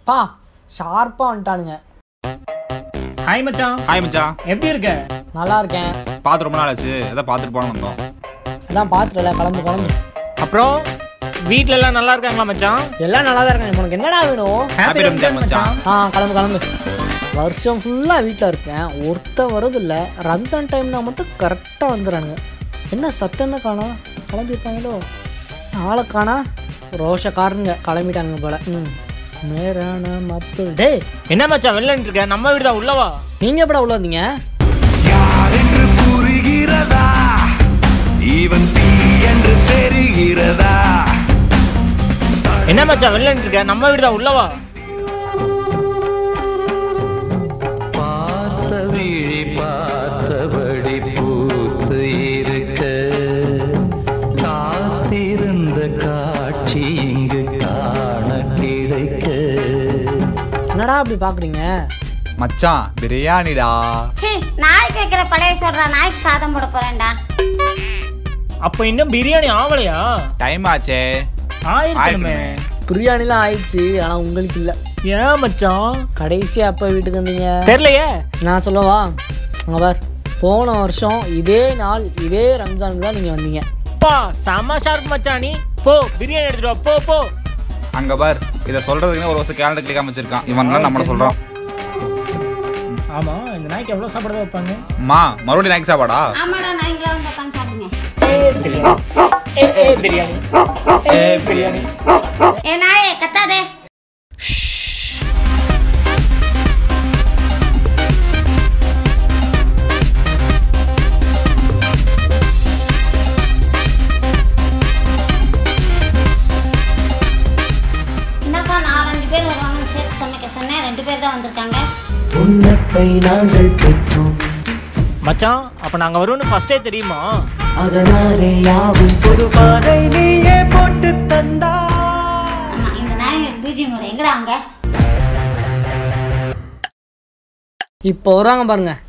பா ஷார்ப்பாக வந்துட்டானுங்க ஹாய் மச்சான் ஹாய் மச்சான் எப்படி இருக்க நல்லா இருக்கேன் பார்த்து ரொம்ப நாள் ஆச்சு எதாவது பார்த்துட்டு போன வந்தோம் அதான் பார்த்துட்டல கிளம்பு கிளம்பு அப்புறம் வீட்ல எல்லாம் நல்லா இருக்காங்களா மச்சான் எல்லாம் நல்லா தான் இருக்காங்க உனக்கு என்னடா வேணும் ஹாப்பி Happy ரம்ஜான் Ramzan மச்சான் ஆ கிளம்பு கிளம்பு வருஷம் ஃபுல்லாக வீட்டில் இருக்கேன் ஒருத்தன் வரதில்ல ரம்ஜான் டைம்னா மட்டும் கரெக்டாக வந்துடுறானுங்க என்ன சத்தம்னு காணோம் கிளம்பியிருப்பாங்களோ ஆளை காணா ரோஷக்காரனுங்க கிளம்பிட்டானுங்க போல ம் மேரான மப்பு டேய் என்ன மச்சான் வெளில இருக்க நம்ம வீடு தான் உள்ளவா நீங்கள் எப்படா உள்ள வந்தீங்க யாரென்று புரிகிறதா இவன் தீ என்று தெரிகிறதா என்ன மச்சான் வெளில இருக்க நம்ம வீடு தான் உள்ளவா பார்த்த விழி பார்த்தபடி பூத்து இருக்க காத்திருந்த காட்சி இங்கு காண கிடைக்க என்னடா அப்படி பார்க்குறீங்க மச்சான் பிரியாணிடா சி நாய் கேட்குற பழைய சொல்றா நாய்க்கு சாதம் போட போறேன்டா அப்ப இன்னும் பிரியாணி ஆவலையா டைம் ஆச்சே ஆயிருக்கணுமே பிரியாணிலாம் ஆயிடுச்சு ஆனால் உங்களுக்கு இல்லை ஏன் மச்சான் கடைசியாக அப்போ வீட்டுக்கு வந்தீங்க தெரியலையே நான் சொல்லவா அங்கே பார் போன வருஷம் இதே நாள் இதே ரம்ஜானுக்கு தான் நீங்கள் வந்தீங்க பா செம ஷார்ப் மச்சான் நீ போ பிரியாணி எடுத்துட்டு வா போ போ அங்க பார் இதை சொல்றதுக்கு ஒரு வருஷம் கேலண்டர் கிளிக்காம வச்சிருக்கான் இவன் நம்மள சொல்றான் ஆமா இந்த நாய்க்கு எவ்வளவு சாப்பிட வைப்பாங்க அம்மா மறுபடியும் நாய்க்கு சாப்பாடா ஆமாடா நாய்ங்களா வந்து உட்காந்து சாப்பிடுங்க ஏ ஏ பிரியாணி ஏ பிரியாணி ஏ நாயே கத்தாதே என்னப்பா நாலஞ்சு பேர் வருவாங்கன்னு சேர்த்து சமைக்க சொன்னேன் ரெண்டு பேர் தான் வந்திருக்காங்க உன்னத்தை நாங்கள் பெற்றோம் மச்சான் அப்ப நாங்க வருவோம்னு ஃபர்ஸ்டே தெரியுமா அதனாலே யாவும் பொதுவானை நீயே போட்டு தந்தா ஆமா இந்த நாய் பிஜிஎம் எங்கடா அங்க இப்போ வருவாங்க பாருங்க